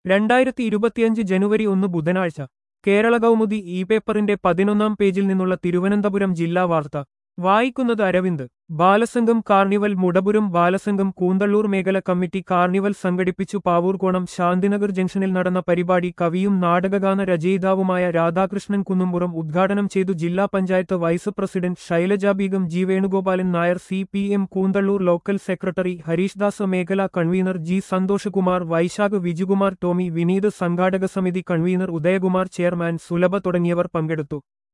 രണ്ടായിരത്തി ഇരുപത്തിയഞ്ച് ജനുവരി ഒന്ന് ബുധനാഴ്ച കേരള കൗമുദി ഇ പേപ്പറിന്റെ പതിനൊന്നാം പേജിൽ നിന്നുള്ള തിരുവനന്തപുരം ജില്ലാ വാർത്ത വായിക്കുന്നത് അരവിന്ദ് ബാലസംഘം കാർണിവൽ മുടപുരം ബാലസംഘം കൂന്തള്ളൂർ മേഖല കമ്മിറ്റി കാർണിവൽ സംഘടിപ്പിച്ചു പാവൂർകോണം ശാന്തിനഗർ ജംഗ്ഷനിൽ നടന്ന പരിപാടി കവിയും നാടകഗാന രചയിതാവുമായ രാധാകൃഷ്ണൻ കുന്നുംപുറം ഉദ്ഘാടനം ചെയ്തു ജില്ലാ panchayat vice president Shailaja Beegum G Venugopalan Nair C P M Koonthalloor local secretary Harish Das മേഖല convener G Santhoshkumar Vaishakh Vijukumar Tommy Vineeth സംഘാടക സമിതി കൺവീനർ ഉദയകുമാർ ചെയർമാൻ സുലഭ തുടങ്ങിയവർ പങ്കെടുത്തു